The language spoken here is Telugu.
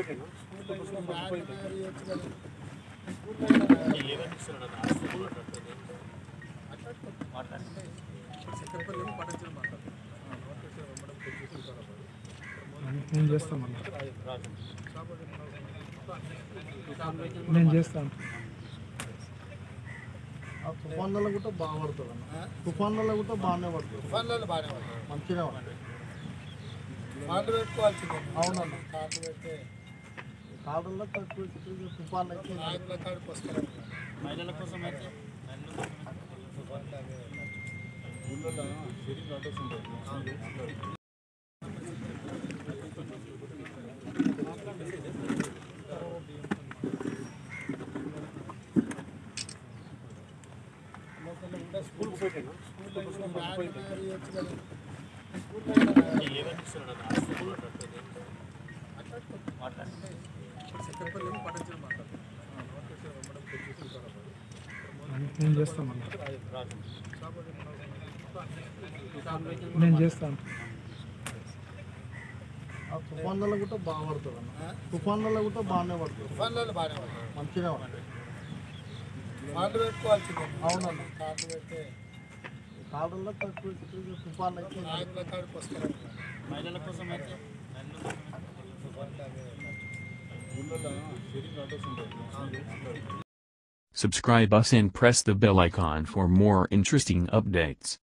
నేను చేస్తాను నేను చేస్తాను ఆ తుఫాన్లలో కూడా బాగా పడుతుంది అన్న తుఫాన్లలో కూడా బాగానే పడుతుంది తుఫాన్లలో బాగానే పడతాయి మంచిగా పడుతుంది కార్లు పెట్టుకోవాల్సిందే అవునన్న కార్లు పెడితే కాలంలో తక్కువ ఇప్పుడు తుఫాన్ అయితే నాయకుల కాడికి వస్తారు మహిళల కోసం అయితే స్కూల్ పెట్టాను నేను చేస్తాను నేను చేస్తాను ఆ తుఫాన్లలో కూడా బాగా పడుతుంది అన్న తుఫాన్లలో కూడా బాగానే పడుతుంది తుఫాన్లలో బాగానే పడతాయి మంచిగా పడుతుంది కార్లు పెట్టుకోవాల్సిందే అవునన్న కార్లు పెడితే కాలంలో తక్కువ ఇప్పుడు తుఫాన్ అయితే నాయకుల కాడికి వస్తారు మహిళల కోసం అయితే Subscribe us and press the bell icon for more interesting updates.